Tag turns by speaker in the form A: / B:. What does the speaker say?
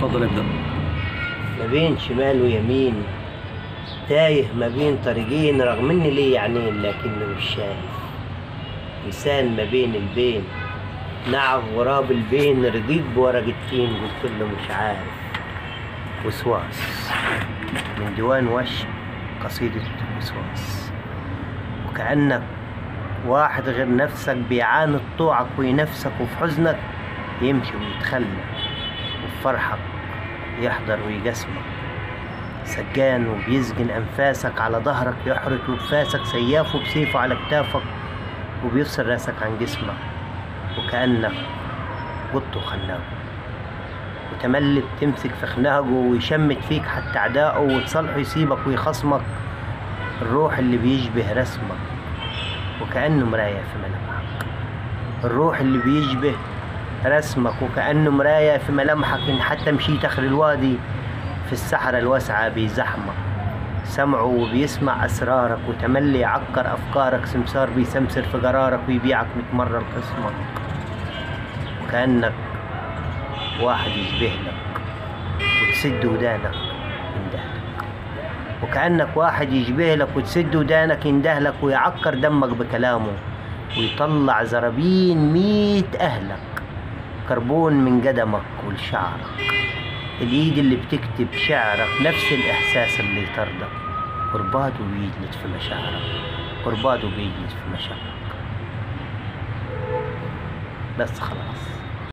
A: اتفضل ابدا
B: ما بين شمال ويمين تايه ما بين طريقين رغم اني لي عينين لكنه مش شايف انسان ما بين البين نعف غراب البين رضيت بورقة تين قلت له مش عارف وسواس من ديوان وش قصيدة وسواس وكأنك واحد غير نفسك بيعاند طوعك وينفسك وفي حزنك يمشي ويتخلى وفي فرحك يحضر ويقسمك سجان وبيسجن أنفاسك على ظهرك يحرط وبفاسك سياف وبسيفه على كتافك وبيفصل راسك عن جسمك وكأنك قط وخناقه وتملي بتمسك في خناقه ويشمت فيك حتى أعدائه وتصالحه يسيبك ويخصمك الروح اللي بيشبه رسمك وكأنه مراية في ملامحك الروح اللي بيشبه رسمك وكأنه مراية في ملامحك إن حتى مشيت آخر الوادي في الصحراء الواسعة بيزحمك سمعه وبيسمع أسرارك وتملي يعكر أفكارك سمسار بيسمسر في قرارك ويبيعك ميت مرة لخصمك وكأنك واحد يشبه لك وتسد ودانك يندهلك وكأنك واحد يشبه لك وتسد ودانك يندهلك ويعكر دمك بكلامه ويطلع زرابين ميت أهلك كربون من قدمك ولشعرك الإيد اللي بتكتب شعرك نفس الإحساس اللي يطردك قرباده بيجلد في مشاعرك قرباده بيجلد في مشاعرك بس خلاص